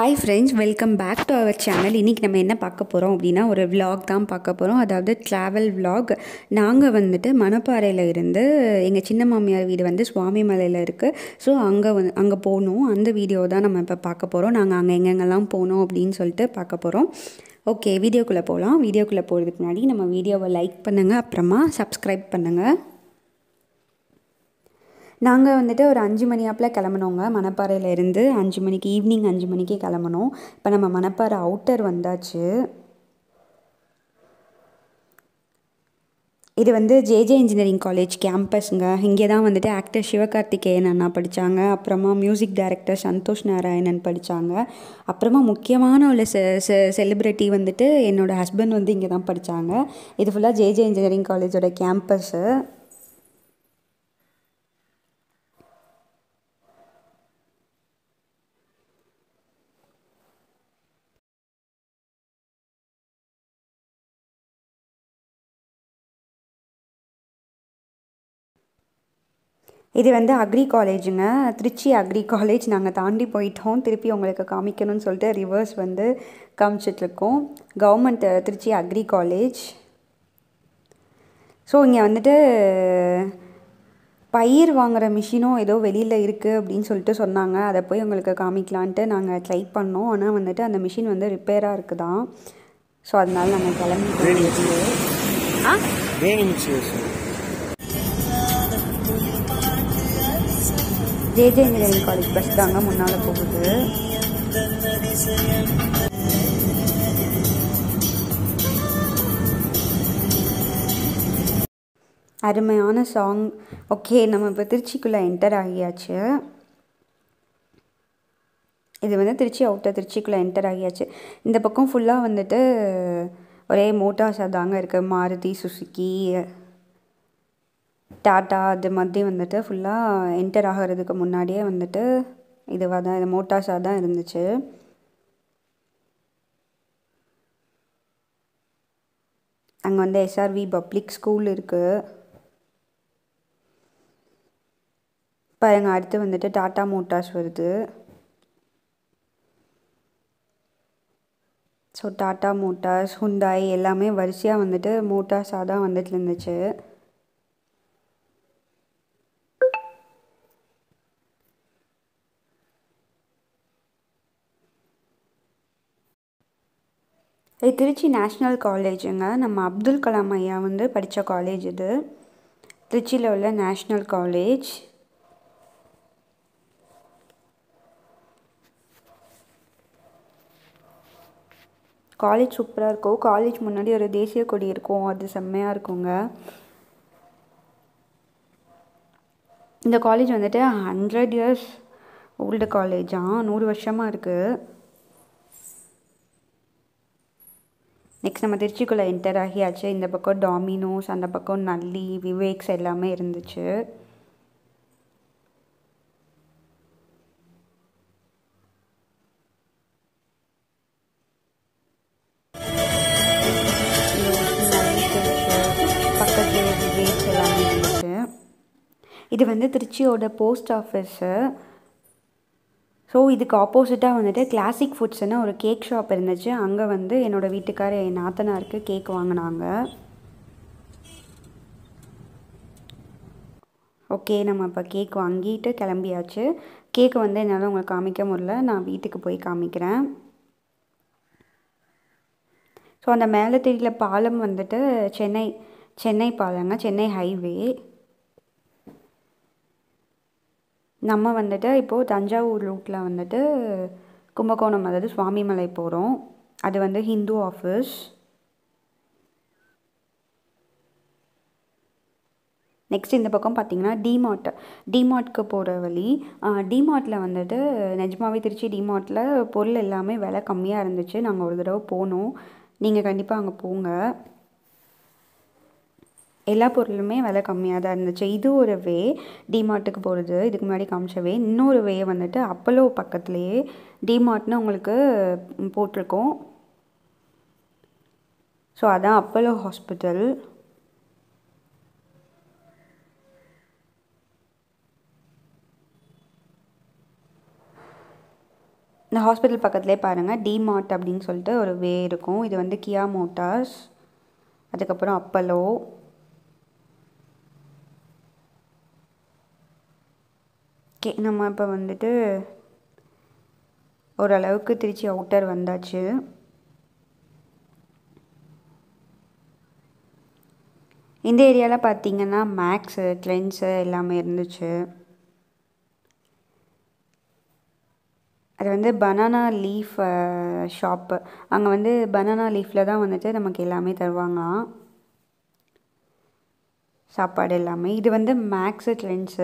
hi friends welcome back to our channel இன்றைக்கி நம்ம என்ன பார்க்க போகிறோம் அப்படின்னா ஒரு vlog தான் பார்க்க போகிறோம் அதாவது ட்ராவல் vlog நாங்கள் வந்துட்டு மணப்பாறையில் இருந்து எங்கள் சின்ன மாமியார் வீடு வந்து சுவாமி மலையில் இருக்குது ஸோ அங்கே வந்து அங்கே போகணும் அந்த வீடியோ தான் நம்ம இப்போ பார்க்க போகிறோம் நாங்கள் அங்கே எங்கெங்கெல்லாம் போனோம் அப்படின்னு சொல்லிட்டு பார்க்க போகிறோம் ஓகே வீடியோக்குள்ளே போகலாம் வீடியோக்குள்ளே போகிறதுக்கு முன்னாடி நம்ம வீடியோவை லைக் பண்ணுங்கள் அப்புறமா சப்ஸ்கிரைப் பண்ணுங்கள் நாங்கள் வந்துட்டு ஒரு அஞ்சு மணி ஆப்பில் கிளம்புனோங்க மணப்பாறையில் இருந்து அஞ்சு மணிக்கு ஈவினிங் அஞ்சு மணிக்கு கிளம்புனோம் இப்போ நம்ம மணப்பாறை அவுட்டர் வந்தாச்சு இது வந்து ஜேஜே இன்ஜினியரிங் காலேஜ் கேம்பஸ்ங்க இங்கே தான் வந்துட்டு ஆக்டர் சிவகார்த்திகேயன் அண்ணா படித்தாங்க அப்புறமா மியூசிக் டைரக்டர் சந்தோஷ் நாராயணன் படித்தாங்க அப்புறமா முக்கியமான ஒரு செ செ செலிப்ரிட்டி வந்துட்டு என்னோடய ஹஸ்பண்ட் வந்து இங்கே தான் படித்தாங்க இது ஃபுல்லாக ஜேஜே இன்ஜினியரிங் காலேஜோட கேம்பஸ்ஸு இது வந்து அக்ரி காலேஜுங்க திருச்சி அக்ரி காலேஜ் நாங்கள் தாண்டி போயிட்டோம் திருப்பி உங்களுக்கு காமிக்கணும்னு சொல்லிட்டு ரிவர்ஸ் வந்து காமிச்சிட்ருக்கோம் government Trichy agri college so இங்கே வந்துட்டு பயிர் வாங்குகிற மிஷினும் ஏதோ வெளியில் இருக்குது அப்படின்னு சொல்லிட்டு சொன்னாங்க அதை போய் உங்களுக்கு காமிக்கலான்ட்டு நாங்கள் ட்ரை பண்ணோம் ஆனால் வந்துட்டு அந்த மிஷின் வந்து ரிப்பேராக இருக்குதான் ஸோ அதனால நாங்கள் கிளம்பி ஆ வேணி மிக்சர் ஜேஜே இன்ஜினியரிங் காலேஜ் பஸ் தாங்க முன்னால் போகுது அருமையான சாங் ஓகே நம்ம இப்போ திருச்சிக்குள்ளே என்டர் ஆகியாச்சு இது வந்து திருச்சி அவுட்டர் திருச்சிக்குள்ளே என்டர் ஆகியாச்சு இந்த பக்கம் ஃபுல்லாக வந்துட்டு ஒரே மோட்டார்ஸாக தாங்க இருக்குது மாருதி சுசுக்கி டாட்டா அது மாதிரி வந்துட்டு ஃபுல்லாக என்டர் ஆகிறதுக்கு முன்னாடியே வந்துட்டு இதுவாக தான் இது மோட்டார்ஸாக தான் இருந்துச்சு அங்கே வந்து எஸ்ஆர்வி பப்ளிக் ஸ்கூல் இருக்குது பாருங்க அடுத்து வந்துட்டு டாட்டா மோட்டார்ஸ் வருது ஸோ டாட்டா மோட்டார்ஸ் ஹுண்டாய் எல்லாமே வரிசையாக வந்துட்டு மோட்டார்ஸாக தான் வந்துட்டு இருந்துச்சு இது திருச்சி நேஷ்னல் காலேஜுங்க நம்ம அப்துல் கலாம் ஐயா வந்து படித்த காலேஜ் இது திருச்சியில் உள்ள நேஷ்னல் காலேஜ் காலேஜ் சூப்பராக இருக்கும் காலேஜ் முன்னாடி ஒரு தேசிய கொடி இருக்கும் அது செம்மையாக இருக்குங்க இந்த காலேஜ் வந்துட்டு ஹண்ட்ரட் இயர்ஸ் ஓல்டு காலேஜா நூறு வருஷமாக இருக்குது நெக்ஸ்ட் நம்ம திருச்சிக்குள்ளே என்டர் ஆகியாச்சு இந்த பக்கம் டாமினோஸ் அந்த பக்கம் நல்லி விவேக்ஸ் எல்லாமே இருந்துச்சு பக்கத்துலேயே விவேக்ஸ் எல்லாமே இருந்துச்சு இது வந்து திருச்சியோட போஸ்ட் ஆஃபீஸு ஸோ இதுக்கு ஆப்போசிட்டாக வந்துட்டு கிளாசிக் ஃபுட்ஸ்னு ஒரு கேக் ஷாப் இருந்துச்சு அங்கே வந்து என்னோடய வீட்டுக்காரர் என் நாத்தனாருக்கு கேக் வாங்கினாங்க ஓகே நம்ம இப்போ கேக் வாங்கிட்டு கிளம்பியாச்சு கேக்கு வந்து என்னால் உங்களுக்கு காமிக்க முடியல நான் வீட்டுக்கு போய் காமிக்கிறேன் ஸோ அந்த மேலே தெரியல பாலம் வந்துட்டு சென்னை சென்னை பாலங்க சென்னை ஹைவே நம்ம வந்துட்டு இப்போது தஞ்சாவூர் ரூட்டில் வந்துட்டு கும்பகோணம் அதாவது சுவாமிமலை போகிறோம் அது வந்து ஹிந்து ஆஃபீஸ் நெக்ஸ்ட் இந்த பக்கம் பார்த்தீங்கன்னா டிமார்ட் டிமார்ட்க்கு போகிற வழி டிமார்ட்டில் வந்துட்டு நிஜமாவே திருச்சி டிமார்ட்டில் பொருள் எல்லாமே விலை கம்மியாக இருந்துச்சு நாங்கள் ஒரு தடவை போனோம் நீங்கள் கண்டிப்பாக அங்கே போங்க எல்லா பொருளுமே விலை கம்மியாக தான் இருந்துச்சு இது ஒரு வே டிமார்ட்டுக்கு போகிறது இதுக்கு முன்னாடி காமிச்ச வே இன்னொரு வே வந்துட்டு அப்பலோ பக்கத்துலேயே டிமார்ட்னு உங்களுக்கு போட்டிருக்கோம் ஸோ அதான் அப்பலோ ஹாஸ்பிட்டல் இந்த ஹாஸ்பிட்டல் பக்கத்துலேயே பாருங்கள் டிமார்ட் அப்படின்னு சொல்லிட்டு ஒரு வே இருக்கும் இது வந்து கியா மோட்டார்ஸ் அதுக்கப்புறம் அப்பலோ ஓகே நம்ம இப்போ வந்துட்டு ஓரளவுக்கு திருச்சி அவுட்டர் வந்தாச்சு இந்த ஏரியாவில் பார்த்தீங்கன்னா மேக்ஸு ட்ரெண்ட்ஸு எல்லாமே இருந்துச்சு அது வந்து பனானா லீஃப் ஷாப்பு அங்கே வந்து பனானா லீஃபில் தான் வந்துட்டு நமக்கு எல்லாமே தருவாங்களாம் சாப்பாடு எல்லாமே இது வந்து மேக்ஸு ட்ரெண்ட்ஸு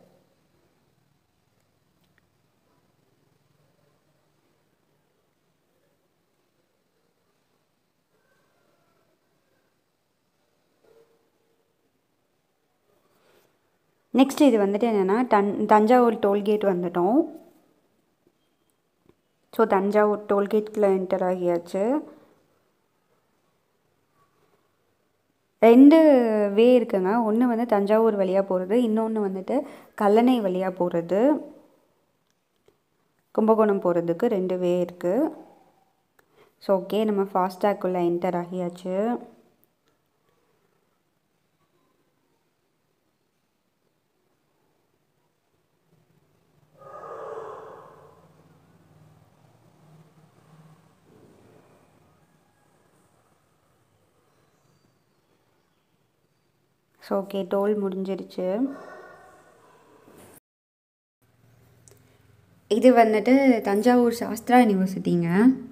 நெக்ஸ்ட் இது வந்துட்டு என்னென்னா தன் தஞ்சாவூர் டோல்கேட் வந்துட்டோம் ஸோ தஞ்சாவூர் டோல்கேட்டில் என்டர் ஆகியாச்சு ரெண்டு வே இருக்குங்க ஒன்று வந்து தஞ்சாவூர் வழியாக போகிறது இன்னொன்று வந்துட்டு கல்லணை வழியாக போகிறது கும்பகோணம் போகிறதுக்கு ரெண்டு வே இருக்குது ஸோ ஓகே நம்ம ஃபாஸ்டாக்குள்ளே என்டர் ஆகியாச்சு ஸோ ஓகே டோல் முடிஞ்சிருச்சு இது வந்துட்டு தஞ்சாவூர் சாஸ்திரா யூனிவர்சிட்டிங்க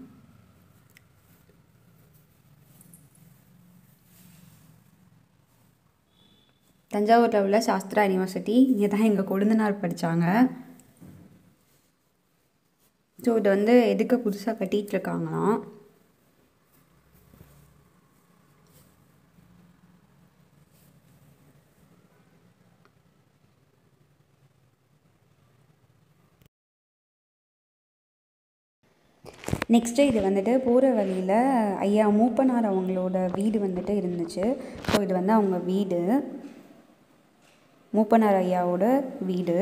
தஞ்சாவூரில் உள்ள சாஸ்திரா யூனிவர்சிட்டி இங்கே தான் எங்கள் கொழுந்தனார் படித்தாங்க ஸோ இது வந்து எதுக்கு புதுசாக கட்டிகிட்டு இருக்காங்களாம் நெக்ஸ்ட்டு இது வந்துட்டு போகிற வழியில் ஐயா மூப்பனார் அவங்களோட வீடு வந்துட்டு இருந்துச்சு ஸோ இது வந்து அவங்க வீடு மூப்பனார் ஐயாவோட வீடு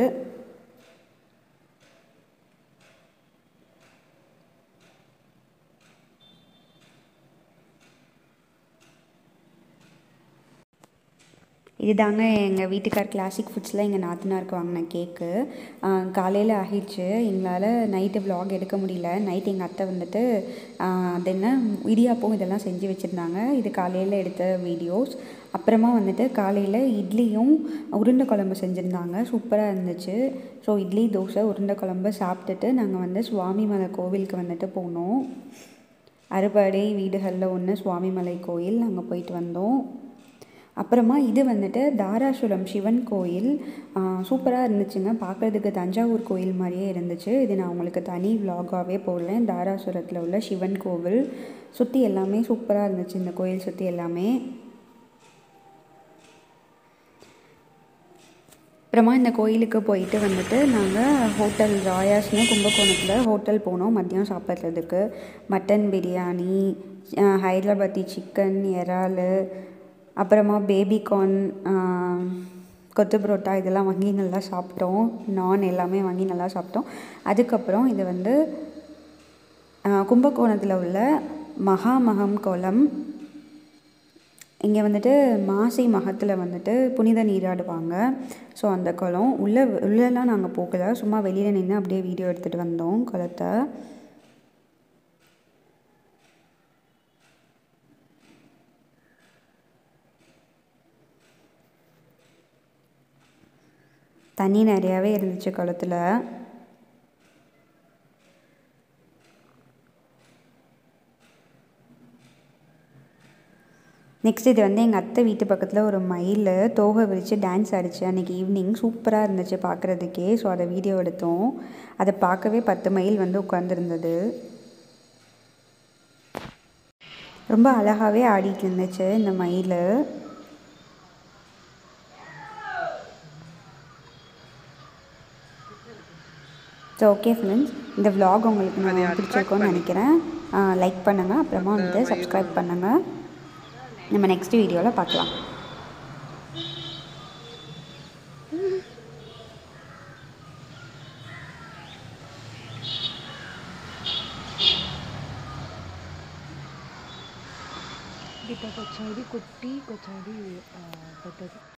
இதுதாங்க எங்கள் வீட்டுக்கார் கிளாசிக் ஃபுட்ஸில் எங்கள் நாத்தனாருக்கு வாங்கின கேக்கு காலையில் ஆகிடுச்சு எங்களால் நைட்டு vlog எடுக்க முடியல நைட் எங்கள் அத்தை வந்துட்டு ஆஹ், அது என்ன இடியாப்பம் இதெல்லாம் செஞ்சு வச்சுருந்தாங்க இது காலையில் எடுத்த வீடியோஸ் அப்புறமா வந்துட்டு காலையில் இட்லியும் உருண்டை குழம்பு செஞ்சுருந்தாங்க சூப்பராக இருந்துச்சு ஸோ இட்லி தோசை உருண்டை குழம்பு சாப்பிட்டுட்டு நாங்கள் வந்து சுவாமிமலை கோவிலுக்கு வந்துட்டு போனோம் அறுபடை வீடுகளில் ஒன்று சுவாமிமலை கோயில் அங்கே போயிட்டு வந்தோம் அப்புறமா இது வந்துட்டு தாராசுரம் சிவன் கோயில் சூப்பராக இருந்துச்சுங்க பார்க்குறதுக்கு தஞ்சாவூர் கோயில் மாதிரியே இருந்துச்சு இது நான் உங்களுக்கு தனி விலாகாகவே போடுறேன் தாராசுரத்தில் உள்ள சிவன் கோவில் சுற்றி எல்லாமே சூப்பராக இருந்துச்சு இந்த கோயில் சுற்றி எல்லாமே அப்புறமா இந்த கோயிலுக்கு போயிட்டு வந்துட்டு நாங்கள் ஹோட்டல் ராயாஸ்னு கும்பகோணத்தில் ஹோட்டல் போனோம் மதியம் சாப்பிட்றதுக்கு மட்டன் பிரியாணி அஹ், ஹைதராபாத்தி சிக்கன் இறால் அப்புறமா பேபிகார்ன் கொத்து புரோட்டா இதெல்லாம் வாங்கி நல்லா சாப்பிட்டோம் நான் எல்லாமே வாங்கி நல்லா சாப்பிட்டோம் அதுக்கப்புறம் இது வந்து அஹ், கும்பகோணத்தில் உள்ள மகாமகம் குளம் இங்கே வந்துட்டு மாசி மகத்தில் வந்துட்டு புனித நீராடுவாங்க ஸோ அந்த குளம் உள்ளே உள்ளெல்லாம் நாங்கள் போகல சும்மா வெளியில் நின்று அப்படியே வீடியோ எடுத்துகிட்டு வந்தோம் குளத்தை தண்ணி நிறையாவே இருந்துச்சு குளத்துல நெக்ஸ்ட் இது வந்து எங்கள் அத்தை வீட்டு பக்கத்தில் ஒரு மயில் தோகை விரித்து டான்ஸ் ஆடிச்சு அன்றைக்கி ஈவினிங் சூப்பராக இருந்துச்சு பார்க்குறதுக்கே ஸோ அதை வீடியோ எடுத்தோம் அதை பார்க்கவே பத்து மயில் வந்து உட்காந்துருந்தது ரொம்ப அழகாகவே ஆடிட்டு இருந்துச்சு இந்த மயில் ஸோ ஓகே ஃப்ரெண்ட்ஸ் இந்த vlog உங்களுக்கு நான் பிடிச்சிருக்கோன்னு நினைக்கிறேன் லைக் பண்ணுங்கள் அப்புறமா வந்து சப்ஸ்கிரைப் பண்ணுங்கள் நம்ம நெக்ஸ்ட் வீடியோவில் பார்க்கலாம் గిట్ట కొంచెం ఇది కుట్టి కొంచెం ఇది ఆ, పెద్దది